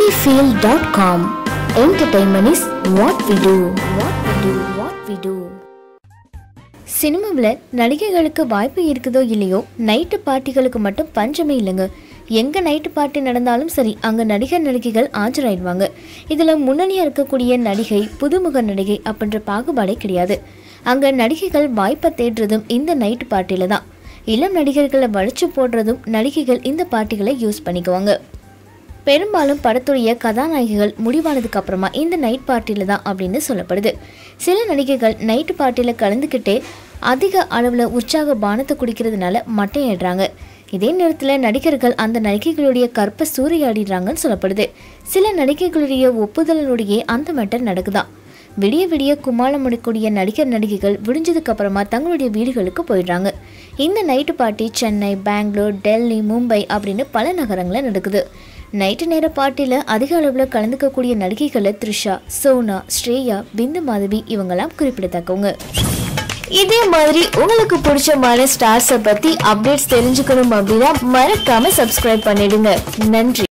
sunnyfield.com. Entertainment is what we do. What we do. What we do. சினிமாவில் நடிகைகளுக்கு வாய்ப்பு இருக்குதோ இல்லையோ நைட்டு பார்ட்டிகளுக்கு மட்டும் பஞ்சமே இல்லைங்க எங்கே நைட்டு பார்ட்டி நடந்தாலும் சரி அங்கே நடிகர் நடிகைகள் ஆஜராயிடுவாங்க இதில் முன்னணியாக இருக்கக்கூடிய நடிகை புதுமுக நடிகை அப்படின்ற பாகுபாடே கிடையாது அங்கே நடிகைகள் வாய்ப்பை தேடுறதும் இந்த நைட்டு பார்ட்டியில் தான் இளம் நடிகர்களை வளைச்சு போடுறதும் நடிகைகள் இந்த பார்ட்டிகளை யூஸ் பண்ணிக்குவாங்க பெரும்பாலும் படத்துடைய கதாநாயகிகள் முடிவானதுக்கு அப்புறமா இந்த நைட் பார்ட்டியில் தான் அப்படின்னு சொல்லப்படுது சில நடிகைகள் நைட்டு பார்ட்டியில் கலந்துக்கிட்டே அதிக அளவில் உற்சாக பானத்தை குடிக்கிறதுனால மட்டையிடுறாங்க இதே நேரத்தில் நடிகர்கள் அந்த நடிகைகளுடைய கற்பை சூறையாடிடுறாங்கன்னு சொல்லப்படுது சில நடிகைகளுடைய ஒப்புதலுடைய அந்த மேட்டர் நடக்குதான் விடிய விடிய கும்மாளம் முடிக்கூடிய நடிகர் நடிகைகள் விடிஞ்சதுக்கு அப்புறமா தங்களுடைய வீடுகளுக்கு போயிடுறாங்க இந்த நைட்டு பார்ட்டி சென்னை பெங்களூர் டெல்லி மும்பை அப்படின்னு பல நகரங்களில் நடக்குது நைட்டு நேர பார்ட்டியில் அதிக அளவில் கலந்துக்கக்கூடிய நடிகைகளை த்ரிஷா சோனா ஸ்ரேயா பிந்து மாதவி இவங்கெல்லாம் குறிப்பிடத்தக்கவங்க இதே மாதிரி உங்களுக்கு பிடிச்சமான ஸ்டார்ஸை பற்றி அப்டேட்ஸ் தெரிஞ்சுக்கணும் அப்படின்னா மறக்காம சப்ஸ்கிரைப் பண்ணிடுங்க நன்றி